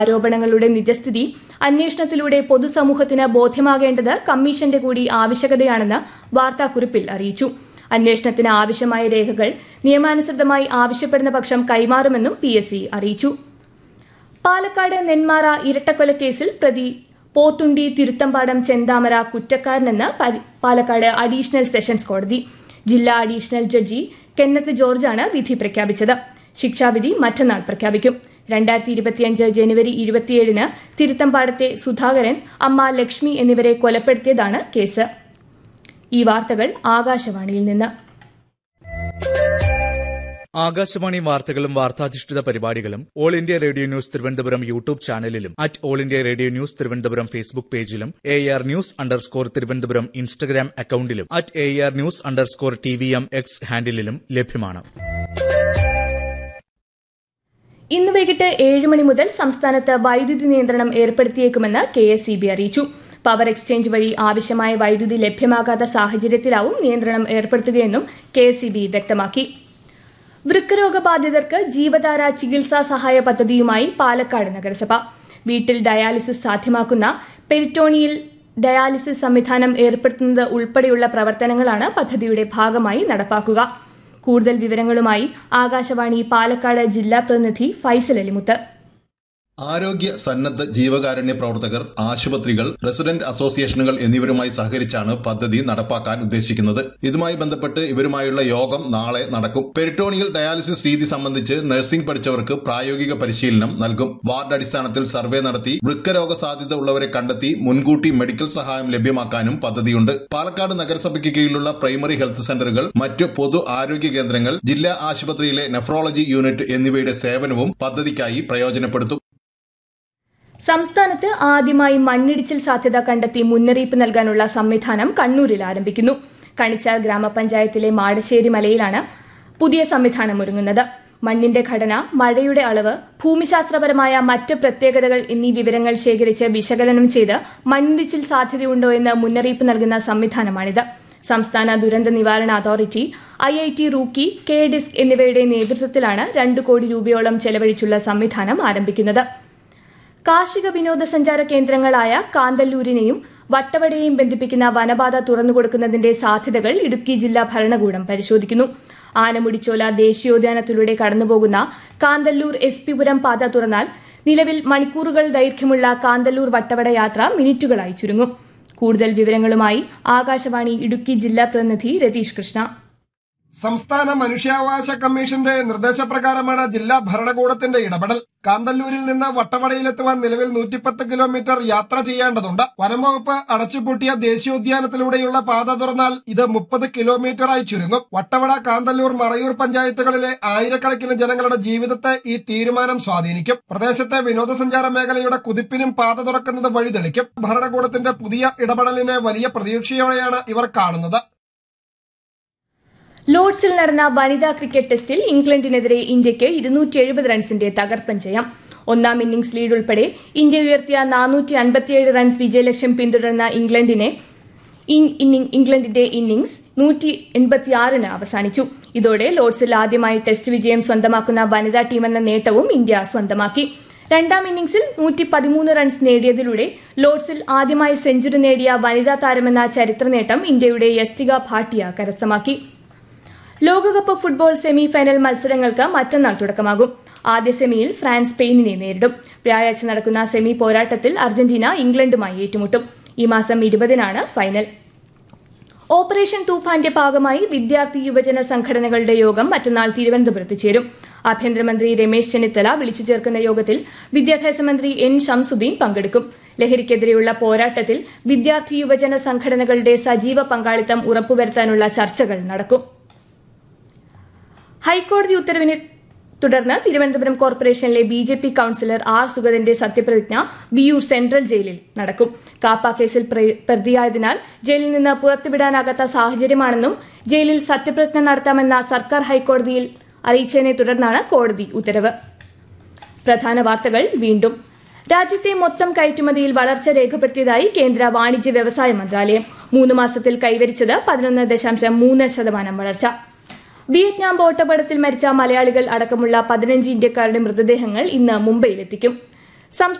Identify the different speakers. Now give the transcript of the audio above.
Speaker 1: ആരോപണങ്ങളുടെ നിജസ്ഥിതി അന്വേഷണത്തിലൂടെ പൊതുസമൂഹത്തിന് ബോധ്യമാകേണ്ടത് കമ്മീഷന്റെ കൂടി ആവശ്യകതയാണെന്ന് വാർത്താക്കുറിപ്പിൽ അറിയിച്ചു അന്വേഷണത്തിന് ആവശ്യമായ രേഖകൾ നിയമാനുസൃതമായി ആവശ്യപ്പെടുന്ന പക്ഷം കൈമാറുമെന്നും പി എസ് സി അറിയിച്ചു പാലക്കാട് നെന്മാറ ഇരട്ടക്കൊലക്കേസിൽ പ്രതി പോത്തുണ്ടി തിരുത്തമ്പാടം ചെന്താമര കുറ്റക്കാരനെന്ന് പരി- പാലക്കാട് അഡീഷണൽ സെഷൻസ് കോടതി ജില്ലാ അഡീഷണൽ ജഡ്ജി കെന്നത്ത് ജോർജാണ് വിധി പ്രഖ്യാപിച്ചത് ശിക്ഷാവിധി മറ്റന്നാൾ പ്രഖ്യാപിക്കും രണ്ടായിരത്തി ഇരുപത്തിയഞ്ച് ജനുവരി ഇരുപത്തിയേഴിന് തിരുത്തമ്പാടത്തെ സുധാകരൻ അമ്മ ലക്ഷ്മി എന്നിവരെ കൊലപ്പെടുത്തിയതാണ് കേസ് ഈ വാർത്തകൾ ആകാശവാണിയിൽ നിന്ന്
Speaker 2: ആകാശവാണി വാർത്തകളും വാർത്താധിഷ്ഠിത പരിപാടികളും all India radio news Thiruvananthapuram YouTube ചാനലിലും at all India radio news Thiruvananthapuram Facebook പേജിലും A R news underscore Thiruvananthapuram Instagram അക്കൌണ്ടിലും at A R news underscore T V M X ഹാൻഡിലും ലഭ്യമാണ്
Speaker 1: ഇന്ന് വൈകിട്ട് ഏഴ് മണി മുതൽ സംസ്ഥാനത്ത് വൈദ്യുതി നിയന്ത്രണം ഏർപ്പെടുത്തിയേക്കുമെന്ന് കെ എസ് ഇ ബി അറിയിച്ചു പവർ എക്സ്ചേഞ്ച് വഴി ആവശ്യമായ വൈദ്യുതി ലഭ്യമാകാത്ത സാഹചര്യത്തിലാവും നിയന്ത്രണം ഏർപ്പെടുത്തുകയെന്നും കെ എസ് ഇ ബി വ്യക്തമാക്കി വൃക്കരോഗ ബാധിതർക്ക് ജീവധാര ചികിത്സാ സഹായ പദ്ധതിയുമായി പാലക്കാട് നഗരസഭ വീട്ടിൽ ഡയാലിസിസ് സാധ്യമാക്കുന്ന പെരിറ്റോണിയിൽ ഡയാലിസിസ് സംവിധാനം ഏർപ്പെടുത്തുന്നത് ഉൾപ്പെടെയുള്ള പ്രവർത്തനങ്ങളാണ് പദ്ധതിയുടെ ഭാഗമായി നടപ്പാക്കുക കൂടുതൽ വിവരങ്ങളുമായി ആകാശവാണി പാലക്കാട് ജില്ലാ പ്രതിനിധി ഫൈസൽ അലിമുത്ത്
Speaker 3: ആരോഗ്യ സന്നദ്ധ ജീവകാരുണ്യ പ്രവർത്തകർ ആശുപത്രികൾ റെസിഡന്റ് അസോസിയേഷനുകൾ എന്നിവരുമായി സഹകരിച്ചാണ് പദ്ധതി നടപ്പാക്കാൻ ഉദ്ദേശിക്കുന്നത് ഇതുമായി ബന്ധപ്പെട്ട് ഇവരുമായുള്ള യോഗം നാളെ നടക്കും പെരിട്ടോണിയൽ ഡയാലിസിസ് രീതി സംബന്ധിച്ച് നഴ്സിംഗ് പഠിച്ചവർക്ക് പ്രായോഗിക പരിശീലനം നൽകും വാർഡ് അടിസ്ഥാനത്തിൽ സർവേ നടത്തി വൃക്കരോഗ സാധ്യത ഉള്ളവരെ കണ്ടെത്തി മുൻകൂട്ടി മെഡിക്കൽ സഹായം ലഭ്യമാക്കാനും പദ്ധതിയുണ്ട് പാലക്കാട് നഗരസഭയ്ക്ക് കീഴിലുള്ള പ്രൈമറി ഹെൽത്ത് സെന്ററുകൾ മറ്റ് പൊതു ആരോഗ്യ കേന്ദ്രങ്ങൾ ജില്ലാ ആശുപത്രിയിലെ നെഫ്രോളജി യൂണിറ്റ് എന്നിവയുടെ സേവനവും പദ്ധതിക്കായി പ്രയോജനപ്പെടുത്തും
Speaker 1: സംസ്ഥാനത്ത് ആദ്യമായി മണ്ണിടിച്ചിൽ സാധ്യത കണ്ടെത്തി മുന്നറിയിപ്പ് നൽകാനുള്ള സംവിധാനം കണ്ണൂരിൽ ആരംഭിക്കുന്നു കണിച്ചാൽ ഗ്രാമപഞ്ചായത്തിലെ മാടശ്ശേരി മലയിലാണ് പുതിയ സംവിധാനം ഒരുങ്ങുന്നത് മണ്ണിന്റെ ഘടന മഴയുടെ അളവ് ഭൂമിശാസ്ത്രപരമായ മറ്റ് പ്രത്യേകതകൾ എന്നീ വിവരങ്ങൾ ശേഖരിച്ച് വിശകലനം ചെയ്ത് മണ്ണിടിച്ചിൽ സാധ്യതയുണ്ടോ എന്ന് മുന്നറിയിപ്പ് നൽകുന്ന സംവിധാനമാണിത് സംസ്ഥാന ദുരന്ത നിവാരണ authority I I T Roorkee K DISC എന്നിവയുടെ നേതൃത്വത്തിലാണ് രണ്ട് കോടി രൂപയോളം ചെലവഴിച്ചുള്ള സംവിധാനം ആരംഭിക്കുന്നത് കാർഷിക വിനോദസഞ്ചാര കേന്ദ്രങ്ങളായ കാന്തല്ലൂരിനെയും വട്ടവടയെയും ബന്ധിപ്പിക്കുന്ന വനപാത തുറന്നുകൊടുക്കുന്നതിന്റെ സാധ്യതകൾ ഇടുക്കി ജില്ലാ ഭരണകൂടം പരിശോധിക്കുന്നു ആനമുടിച്ചോല ദേശീയോദ്യാനത്തിലൂടെ കടന്നുപോകുന്ന കാന്തല്ലൂർ എസ് പിപുരം പാത തുറന്നാൽ നിലവിൽ മണിക്കൂറുകൾ ദൈർഘ്യമുള്ള കാന്തല്ലൂർ വട്ടവട യാത്ര മിനിറ്റുകളായി ചുരുങ്ങും കൂടുതൽ വിവരങ്ങളുമായി ആകാശവാണി ഇടുക്കി ജില്ലാ പ്രതിനിധി രതീഷ് കൃഷ്ണ
Speaker 4: സംസ്ഥാന മനുഷ്യാവകാശ കമ്മീഷന്റെ നിർദ്ദേശപ്രകാരമാണ് ജില്ലാ ഭരണകൂടത്തിന്റെ ഇടപെടൽ കാന്തല്ലൂരിൽ നിന്ന് വട്ടവടയിലെത്തുവാൻ നിലവിൽ നൂറ്റിപ്പത്ത് കിലോമീറ്റർ യാത്ര ചെയ്യേണ്ടതുണ്ട് വനംവകുപ്പ് അടച്ചുപൂട്ടിയ ദേശീയോദ്യാനത്തിലൂടെയുള്ള പാത തുറന്നാൽ ഇത് മുപ്പത് കിലോമീറ്ററായി ചുരുങ്ങും വട്ടവട കാന്തല്ലൂർ മറയൂർ പഞ്ചായത്തുകളിലെ ആയിരക്കണക്കിന് ജനങ്ങളുടെ ജീവിതത്തെ ഈ തീരുമാനം സ്വാധീനിക്കും പ്രദേശത്തെ വിനോദസഞ്ചാര മേഖലയുടെ കുതിപ്പിനും പാത തുറക്കുന്നത് വഴിതെളിക്കും ഭരണകൂടത്തിന്റെ പുതിയ ഇടപെടലിനെ വലിയ പ്രതീക്ഷയോടെയാണ് ഇവർ കാണുന്നത്
Speaker 1: ലോർഡ്സിൽ നടന്ന വനിതാ ക്രിക്കറ്റ് ടെസ്റ്റിൽ ഇംഗ്ലണ്ടിനെതിരെ ഇന്ത്യയ്ക്ക് ഇരുന്നൂറ്റി എഴുപത് റൺസിന്റെ തകർപ്പൻ ജയം ഒന്നാം ഇന്നിംഗ്സ് ലീഡ് ഉൾപ്പെടെ ഇന്ത്യ ഉയർത്തിയ നാനൂറ്റി അൻപത്തിയേഴ് റൺസ് വിജയലക്ഷ്യം പിന്തുടർന്ന ഇംഗ്ലണ്ടിനെ ഇൻ- ഇന്നിംഗ് ഇംഗ്ലണ്ടിന്റെ ഇന്നിംഗ്സ് നൂറ്റി എൺപത്തിയാറിന് അവസാനിച്ചു ഇതോടെ ലോർഡ്സിൽ ആദ്യമായി ടെസ്റ്റ് വിജയം സ്വന്തമാക്കുന്ന വനിതാ ടീമെന്ന നേട്ടവും ഇന്ത്യ സ്വന്തമാക്കി രണ്ടാം ഇന്നിംഗ്സിൽ നൂറ്റി പതിമൂന്ന് റൺസ് നേടിയതിലൂടെ ലോർഡ്സിൽ ആദ്യമായി സെഞ്ചുറി നേടിയ വനിതാ താരമെന്ന ചരിത്ര നേട്ടം ഇന്ത്യയുടെ യസ്തിക ഭാട്ടിയ കരസ്ഥമാക്കി ലോകകപ്പ് ഫുട്ബോൾ സെമി ഫൈനൽ മത്സരങ്ങൾക്ക് മറ്റന്നാൾ തുടക്കമാകും ആദ്യ സെമിയിൽ ഫ്രാൻസ് സ്പെയിനിനെ നേരിടും വ്യാഴാഴ്ച നടക്കുന്ന സെമി പോരാട്ടത്തിൽ അർജന്റീന ഇംഗ്ലണ്ടുമായി ഏറ്റുമുട്ടും ഈ മാസം ഇരുപതിനാണ് ഫൈനൽ ഓപ്പറേഷൻ തൂഫാന്റെ ഭാഗമായി വിദ്യാർത്ഥി യുവജന സംഘടനകളുടെ യോഗം മറ്റന്നാൾ തിരുവനന്തപുരത്ത് ചേരും ആഭ്യന്തരമന്ത്രി രമേശ് ചെന്നിത്തല വിളിച്ചു ചേർക്കുന്ന യോഗത്തിൽ വിദ്യാഭ്യാസ മന്ത്രി എൻ ഷംസുദ്ദീൻ പങ്കെടുക്കും ലഹരിക്കെതിരെയുള്ള പോരാട്ടത്തിൽ വിദ്യാർത്ഥി യുവജന സംഘടനകളുടെ സജീവ പങ്കാളിത്തം ഉറപ്പുവരുത്താനുള്ള ചർച്ചകൾ നടക്കും ഹൈക്കോടതി ഉത്തരവിനെ തുടർന്ന് തിരുവനന്തപുരം കോർപ്പറേഷനിലെ B J P councillor R സുഗതന്റെ സത്യപ്രതിജ്ഞ വിയൂർ സെൻട്രൽ ജയിലിൽ നടക്കും കാപ്പ കേസിൽ പ്ര- പ്രതിയായതിനാൽ ജയിലിൽ നിന്ന് പുറത്തുവിടാനാകാത്ത സാഹചര്യമാണെന്നും ജയിലിൽ സത്യപ്രതിജ്ഞ നടത്താമെന്ന സർക്കാർ ഹൈക്കോടതിയിൽ അറിയിച്ചതിനെ തുടർന്നാണ് കോടതി ഉത്തരവ് പ്രധാന വാർത്തകൾ വീണ്ടും രാജ്യത്തെ മൊത്തം കയറ്റുമതിയിൽ വളർച്ച രേഖപ്പെടുത്തിയതായി കേന്ദ്ര വാണിജ്യ വ്യവസായ മന്ത്രാലയം മൂന്ന് മാസത്തിൽ കൈവരിച്ചത് പതിനൊന്ന് ദശാംശം മൂന്ന് ശതമാനം വളർച്ച വിയറ്റ്നാം ബോട്ടപകടത്തിൽ മരിച്ച മലയാളികൾ അടക്കമുള്ള പതിനഞ്ച് ഇന്ത്യക്കാരുടെ മൃതദേഹങ്ങൾ ഇന്ന് മുംബൈയിലെത്തിക്കും